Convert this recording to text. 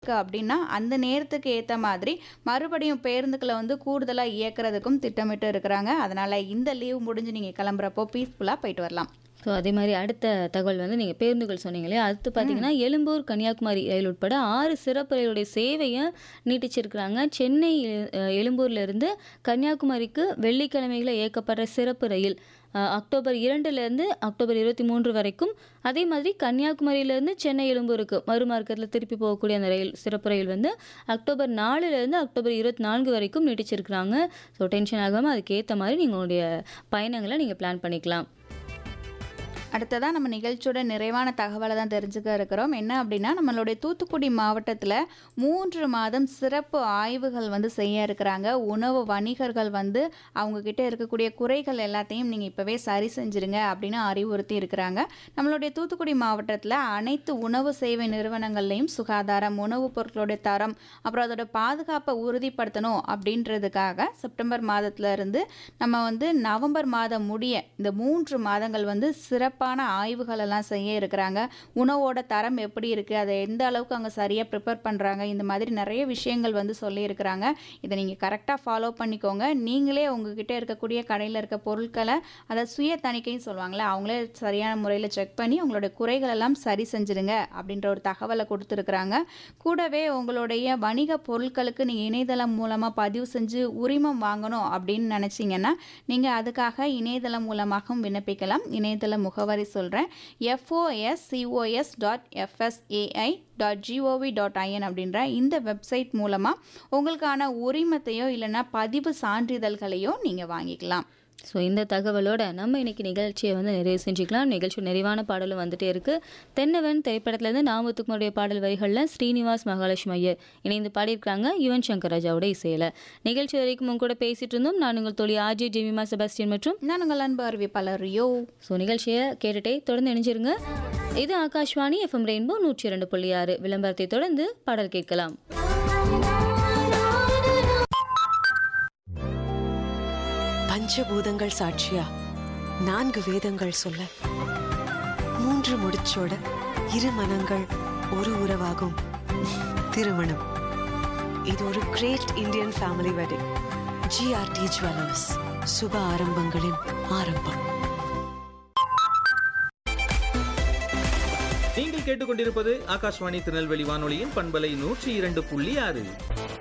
இருக்கு அப்படின்னா அந்த நேரத்துக்கு ஏற்ற மாதிரி மறுபடியும் பேருந்துக்களை வந்து கூடுதலாக இயக்குறதுக்கும் திட்டமிட்டு இருக்கிறாங்க அதனால இந்த லீவ் முடிஞ்சு நீங்கள் கிளம்புறப்போ பீஸ்ஃபுல்லாக போயிட்டு வரலாம் ஸோ அதே மாதிரி அடுத்த தகவல் வந்து நீங்கள் பேருந்துகள் சொன்னீங்க இல்லையா அடுத்து பார்த்தீங்கன்னா எழும்பூர் கன்னியாகுமரி ரயில் உட்பட ஆறு சிறப்பு ரயிலுடைய சேவையை நீட்டிச்சிருக்கிறாங்க சென்னை அஹ், எழும்பூர்ல இருந்து கன்னியாகுமரிக்கு வெள்ளிக்கிழமைகளை இயக்கப்படுற சிறப்பு ரயில் அஹ், அக்டோபர் இரண்டுலேருந்து அக்டோபர் இருபத்தி மூன்று வரைக்கும் அதே மாதிரி கன்னியாகுமரியிலேருந்து சென்னை எழும்பூருக்கு மறுமார்க்கத்தில் திருப்பி போகக்கூடிய அந்த ரயில் சிறப்பு ரயில் வந்து அக்டோபர் நாலுலேருந்து அக்டோபர் இருபத்தி நான்கு வரைக்கும் நீட்டிச்சிருக்கிறாங்க ஸோ டென்ஷன் ஆகாமல் அதுக்கேற்ற மாதிரி நீங்கள் உங்களுடைய பயணங்களை நீங்கள் பிளான் பண்ணிக்கலாம் அடுத்ததாக நம்ம நிகழ்ச்சியோட நிறைவான தகவலை தான் தெரிஞ்சுக்க இருக்கிறோம் என்ன அப்படின்னா நம்மளுடைய தூத்துக்குடி மாவட்டத்தில் மூன்று மாதம் சிறப்பு ஆய்வுகள் வந்து செய்ய இருக்கிறாங்க உணவு வணிகர்கள் வந்து அவங்க கிட்ட இருக்கக்கூடிய குறைகள் எல்லாத்தையும் நீங்கள் இப்போவே சரி செஞ்சிருங்க அப்படின்னு அறிவுறுத்தி இருக்கிறாங்க நம்மளுடைய தூத்துக்குடி மாவட்டத்தில் அனைத்து உணவு சேவை நிறுவனங்கள்லையும் சுகாதாரம் உணவுப் பொருட்களுடைய தரம் அப்புறம் அதோட பாதுகாப்பை உறுதிப்படுத்தணும் அப்படின்றதுக்காக செப்டம்பர் மாதத்துல இருந்து நம்ம வந்து நவம்பர் மாதம் முடிய இந்த மூன்று மாதங்கள் வந்து சிறப்பான ஆய்வுகள் எல்லாம் செய்ய இருக்கிறாங்க உணவோட தரம் எப்படி இருக்குது அதை எந்த அளவுக்கு அங்கே சரியாக ப்ரிப்பேர் பண்ணுறாங்க இந்த மாதிரி நிறைய விஷயங்கள் வந்து சொல்லியிருக்கிறாங்க இதை நீங்கள் கரெக்டாக ஃபாலோ பண்ணிக்கோங்க நீங்களே உங்ககிட்ட இருக்கக்கூடிய கடையில் இருக்க பொருட்களை அதை சுய தணிக்கைன்னு சொல்லுவாங்களே அவங்களே சரியான முறையில் செக் பண்ணி உங்களோட குறைகள் எல்லாம் சரி செஞ்சிடுங்க அப்படின்ற ஒரு தகவலை கொடுத்துருக்குறாங்க கூடவே உங்களுடைய வணிக பொருட்களுக்கு நீங்கள் இணையதளம் மூலமாக பதிவு செஞ்சு உரிமம் வாங்கணும் அப்படின்னு நினச்சிங்கன்னா நீங்கள் அதுக்காக இணையதளம் மூலமாகவும் விண்ணப்பிக்கலாம் இணையதள முகவரி சொல்கிறேன் FOS COS dot FSSAI dot GOV dot IN அப்படின்ற இந்த வெப்சைட் மூலமாக உங்களுக்கான உரிமத்தையோ இல்லைன்னா பதிவு சான்றிதழ்களையோ நீங்கள் வாங்கிக்கலாம் ஸோ இந்த தகவலோட நம்ம இன்னைக்கு நிகழ்ச்சியை வந்து நிறைவு செஞ்சுக்கலாம் நிகழ்ச்சி நிறைவான பாடலும் வந்துட்டே இருக்கு தென்னவன் திரைப்படத்துலேருந்து நாமத்துக்குமருடைய பாடல் வரிகளில் ஸ்ரீனிவாஸ் மகாலட்சுமி ஐயர் இணைந்து பாடியிருக்காங்க யுவன் சங்கர் ராஜாவோட இசையில் நிகழ்ச்சி வரைக்கும் உங்க கூட பேசிட்டு இருந்தோம் நான் உங்கள் தோழி ஆர்ஜே ஜெமிமா செபாஸ்டியன் மற்றும் நான் உங்கள் அன்பு அறிவிப்பாளர் ரியோ ஸோ நிகழ்ச்சியை கேட்டுட்டே தொடர்ந்து இணைஞ்சிருங்க இது ஆகாஷ்வாணி எஃப்எம் ரெயின்போ நூற்றி இரண்டு புள்ளி ஆறு விளம்பரத்தை தொடர்ந்து பாடல் கேட்கலாம் பஞ்சபூதங்கள் சாட்சியா நான்கு வேதங்கள் சொல்ல மூன்று முடிச்சோட இரு மனங்கள் ஒரு உறவாகும் திருமணம் இது ஒரு great Indian family wedding GRT jewellers சுப ஆரம்பங்களின் ஆரம்பம் நீங்கள் கேட்டுக்கொண்டிருப்பது ஆகாஷ்வாணி திருநெல்வேலி வானொலியின் பண்பலை நூற்றி இரண்டு புள்ளி ஆறு